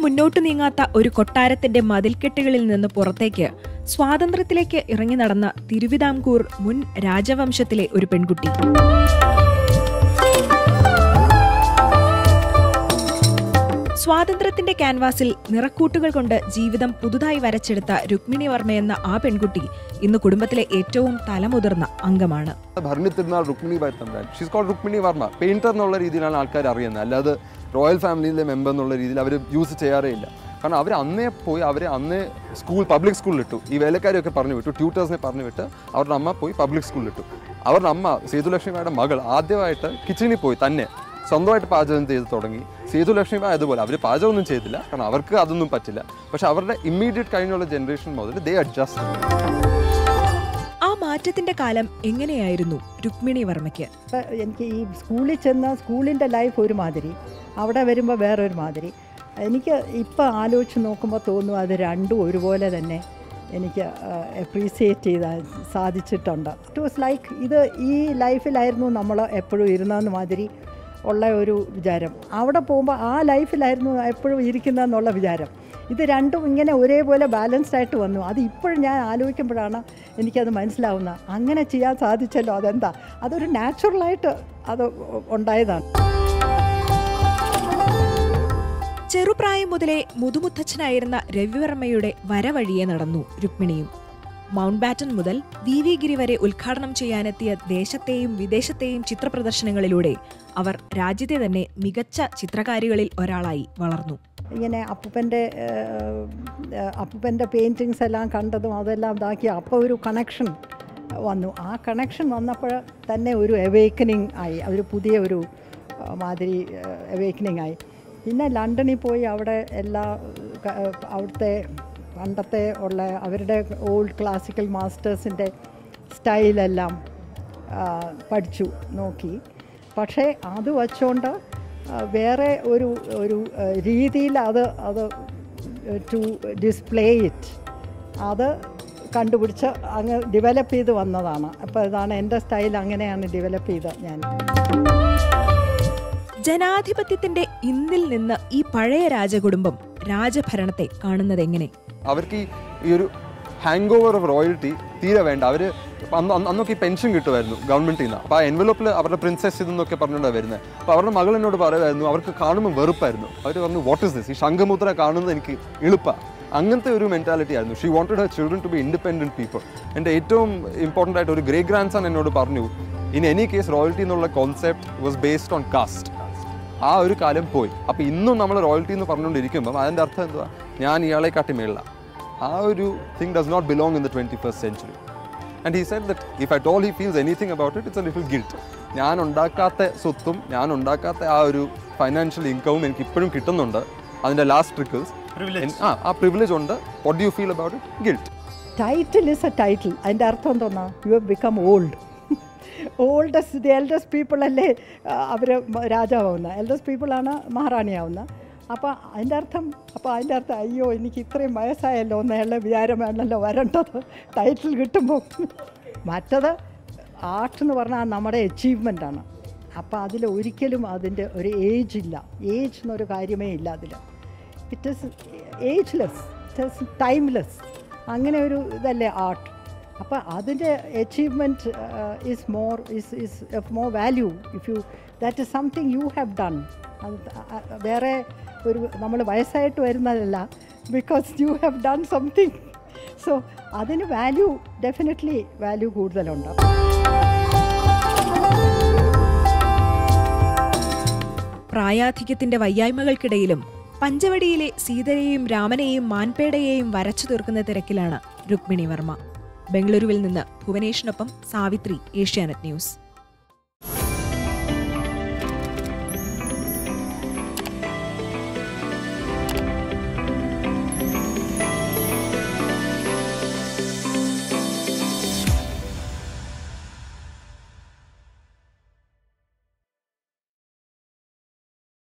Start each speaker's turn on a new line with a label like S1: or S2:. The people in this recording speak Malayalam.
S1: മുന്നോട്ടു നീങ്ങാത്ത ഒരു കൊട്ടാരത്തിന്റെ മതിൽക്കെട്ടുകളിൽ നിന്ന് പുറത്തേക്ക് സ്വാതന്ത്ര്യത്തിലേക്ക് ഇറങ്ങി നടന്ന തിരുവിതാംകൂർ മുൻ രാജവംശത്തിലെ ഒരു പെൺകുട്ടി സ്വാതന്ത്ര്യത്തിന്റെ ക്യാൻവാസിൽ നിറക്കൂട്ടുകൾ കൊണ്ട് ജീവിതം പുതുതായി വരച്ചെടുത്ത രുക്മിണി വർമ്മ എന്ന ആ പെൺകുട്ടി ഇന്ന് കുടുംബത്തിലെ ഏറ്റവും തലമുതിർന്ന അംഗമാണ്
S2: Bharani Thirunal Rukmini Bayi Thampuran she's called Rukmini Varma painter എന്നുള്ള രീതിയിലാണ് ആൾക്കാർ അറിയുന്നത് അല്ലാതെ റോയൽ ഫാമിലിയിലെ മെമ്പർ എന്നുള്ള രീതിയിൽ അവർ യൂസ് ചെയ്യാറേ ഇല്ല കാരണം അവർ അന്നേ പോയി അവരെ അന്നേ സ്കൂൾ പബ്ലിക് സ്കൂളിലിട്ടു ഈ വേലക്കാരെയൊക്കെ പറഞ്ഞു വിട്ടു ട്യൂട്ടേഴ്സിനെ പറഞ്ഞു വിട്ട് അവരുടെ അമ്മ പോയി പബ്ലിക് സ്കൂളിലിട്ടു അവരുടെ അമ്മ സേതുലക്ഷ്മിയുടെ മകൾ ആദ്യമായിട്ട് കിച്ചണിൽ പോയി തന്നെ സ്വന്തമായിട്ട് പാചകം ചെയ്ത് തുടങ്ങി സേതുലക്ഷ്മി അതുപോലെ അവർ പാചകമൊന്നും ചെയ്തില്ല കാരണം അവർക്ക് അതൊന്നും പറ്റില്ല പക്ഷെ അവരുടെ ഇമ്മീഡിയറ്റ് കഴിഞ്ഞുള്ള ജനറേഷൻ മുതൽ ദേ അഡ്ജസ്റ്റ്
S1: ആ മാറ്റത്തിന്റെ കാലം എങ്ങനെയായിരുന്നു രുക്മിണി വർമ്മയ്ക്ക്
S3: ഇപ്പം എനിക്ക് ഈ സ്കൂളിൽ ചെന്ന സ്കൂളിൻ്റെ ലൈഫ് ഒരു മാതിരി അവിടെ വരുമ്പോൾ വേറൊരു മാതിരി എനിക്ക് ഇപ്പം ആലോചിച്ച് നോക്കുമ്പോൾ തോന്നും അത് രണ്ടും ഒരുപോലെ തന്നെ എനിക്ക് അപ്രീസിയേറ്റ് ചെയ്താൽ സാധിച്ചിട്ടുണ്ട് ഇറ്റ് വാസ് ലൈക്ക് ഇത് ഈ ലൈഫിലായിരുന്നു നമ്മൾ എപ്പോഴും ഇരുന്നതെന്ന് മാതിരി ഉള്ള ഒരു വിചാരം അവിടെ പോകുമ്പോൾ ആ ലൈഫിലായിരുന്നു എപ്പോഴും ഇരിക്കുന്നതെന്നുള്ള വിചാരം ഇത് രണ്ടും ഇങ്ങനെ ഒരേപോലെ ബാലൻസ്ഡ് ആയിട്ട് വന്നു അത് ഇപ്പോഴും ഞാൻ ആലോചിക്കുമ്പോഴാണ് എനിക്കത് മനസ്സിലാവുന്നത് അങ്ങനെ ചെയ്യാൻ സാധിച്ചല്ലോ അതെന്താ അതൊരു നാച്ചുറലായിട്ട് അത് ഉണ്ടായതാണ്
S1: ചെറുപ്രായം മുതലേ മുതുമുത്തച്ഛനായിരുന്ന രവിവർമ്മയുടെ വരവഴിയെ നടന്നു രുക്മിണിയും മൗണ്ട് ബാറ്റൻ മുതൽ വി വി ഗിരി വരെ ഉദ്ഘാടനം ചെയ്യാനെത്തിയ ദേശത്തെയും വിദേശത്തെയും ചിത്രപ്രദർശനങ്ങളിലൂടെ അവർ രാജ്യത്തെ തന്നെ മികച്ച ചിത്രകാരികളിൽ ഒരാളായി വളർന്നു
S3: ഇങ്ങനെ അപ്പൂപ്പൻ്റെ അപ്പൂപ്പൻ്റെ പെയിൻറ്റിങ്സ് എല്ലാം കണ്ടതും അതെല്ലാം ഇതാക്കി അപ്പോൾ ഒരു കണക്ഷൻ വന്നു ആ കണക്ഷൻ വന്നപ്പോൾ തന്നെ ഒരു അവേക്കനിങ് ആയി ഒരു പുതിയ ഒരു ആ, മാതിരി അവേക്കനിങ് ആയി പിന്നെ ലണ്ടനിൽ പോയി അവിടെ എല്ലാ ക- അവിടുത്തെ പണ്ടത്തെ ഉള്ള അവരുടെ ഓൾഡ് ക്ലാസിക്കൽ മാസ്റ്റേഴ്സിൻ്റെ സ്റ്റൈലെല്ലാം ആ, പഠിച്ചു നോക്കി പക്ഷേ അത് വച്ചുകൊണ്ട് ആ, വേറെ ഒരു ഒരു ആ, രീതിയിൽ അത് അത് ടു ഡിസ്പ്ലേ ഇറ്റ് അത് കണ്ടുപിടിച്ച് അങ്ങ് ഡെവലപ്പ് ചെയ്ത് വന്നതാണ് അപ്പോൾ ഇതാണ് എൻ്റെ സ്റ്റൈൽ അങ്ങനെയാണ് ഡെവലപ്പ് ചെയ്തത് ഞാൻ
S1: ജനാധിപത്യത്തിന്റെ ഇന്നിൽ നിന്ന് ഈ പഴയ രാജകുടുംബം രാജഭരണത്തെ കാണുന്നത് എങ്ങനെ
S2: അവർക്ക് ഈ ഈ ഒരു ഹാങ് ഓവർ ഓഫ് റോയൽറ്റി തീരെ വേണ്ട അവർ അന്ന് അന്ന് അന്നൊക്കെ ഈ പെൻഷൻ കിട്ടുമായിരുന്നു ഗവൺമെൻറ്റിൽ നിന്ന് അപ്പോൾ ആ എൻവലപ്പിൽ അവരുടെ പ്രിൻസസ് ഇതെന്നൊക്കെ പറഞ്ഞുകൊണ്ടാണ് വരുന്നത് അപ്പോൾ അവരുടെ മകൾ എന്നോട് പറയുമായിരുന്നു അവർക്ക് കാണുമ്പോൾ വെറുപ്പായിരുന്നു അവർ പറഞ്ഞു വാട്ട് ഇസ് ദിസ് ഈ ശംഖമുദ്ര കാണുന്നത് എനിക്ക് എളുപ്പമാണ് അങ്ങനത്തെ ഒരു മെൻറ്റാലിറ്റി ആയിരുന്നു she wanted her children to be independent people എൻ്റെ ഏറ്റവും ഇമ്പോർട്ടൻ്റ് ആയിട്ട് ഒരു ഗ്രേ ഗ്രാൻഡ് സൺ എന്നോട് പറഞ്ഞു ഇൻ എനി കേസ് റോയൽറ്റി എന്നുള്ള concept was based on caste ആ ഒരു കാലം പോയി അപ്പോൾ ഇന്നും നമ്മൾ റോയൽറ്റി എന്ന് പറഞ്ഞുകൊണ്ടിരിക്കുമ്പോൾ അതിൻ്റെ അർത്ഥം എന്തുവാ ഞാൻ ഇയാളെ കാട്ടി മേളില ആ ഒരു thing does not belong in the twenty first century and he said that if at all he feels anything about it it's a little guilt ഞാൻ ഉണ്ടാക്കാത്ത സ്വത്തും ഞാൻ ഉണ്ടാക്കാത്ത ആ ഒരു ഫൈനാൻഷ്യൽ ഇൻകവും എനിക്ക് ഇപ്പോഴും കിട്ടുന്നുണ്ട് അതിൻ്റെ ലാസ്റ്റ് ട്രിക്കിൾസ് ആ ആ പ്രിവിലേജ് ഉണ്ട് what do you feel about it guilt
S3: title is a title അതിൻ്റെ അർത്ഥം എന്തോന്നാ you have become old oldest the eldest people അല്ലേ അവർ രാജാവുന്നത് എൽഡസ്റ്റ് പീപ്പിളാണ് മഹാറാണിയാവുന്നത് അപ്പോൾ അതിൻ്റെ അർത്ഥം അപ്പോൾ അതിൻ്റെ അർത്ഥം അയ്യോ എനിക്ക് ഇത്രയും വയസ്സായല്ലോ എന്നുള്ള വിചാരം വേണമല്ലോ വരേണ്ടത് ടൈറ്റിൽ കിട്ടുമ്പോൾ മറ്റത് ആർട്ട് എന്ന് പറഞ്ഞാൽ നമ്മുടെ അച്ചീവ്മെൻ്റ് ആണ് അപ്പോൾ അതിൽ ഒരിക്കലും അതിൻ്റെ ഒരു ഏജ് ഇല്ല ഏജ് എന്നൊരു കാര്യമേ ഇല്ല അതിൽ it is ageless it is timeless അങ്ങനെ ഒരു ഇതല്ലേ ആർട്ട് അപ്പോൾ അതിൻ്റെ achievement is more is is of more value if you that is something you have done അത് അ- വേറെ ഒരു നമ്മൾ വയസ്സായിട്ട് വരുന്നതല്ല because you have done something so അതിന് വാല്യൂ ഡെഫിനറ്റ്ലി വാല്യൂ കൂടുതലുണ്ട്
S1: പ്രായാധിക്യത്തിന്റെ വയ്യായ്മകൾക്കിടയിലും പഞ്ചവടിയിലെ സീതയെയും രാമനെയും മാൻപേടയെയും വരച്ചു തീർക്കുന്ന തിരക്കിലാണ് രുക്മിണി വർമ്മ ബംഗളൂരുവിൽ നിന്ന് ഭുവനേഷിനൊപ്പം സാവിത്രി ഏഷ്യാനെറ്റ് ന്യൂസ്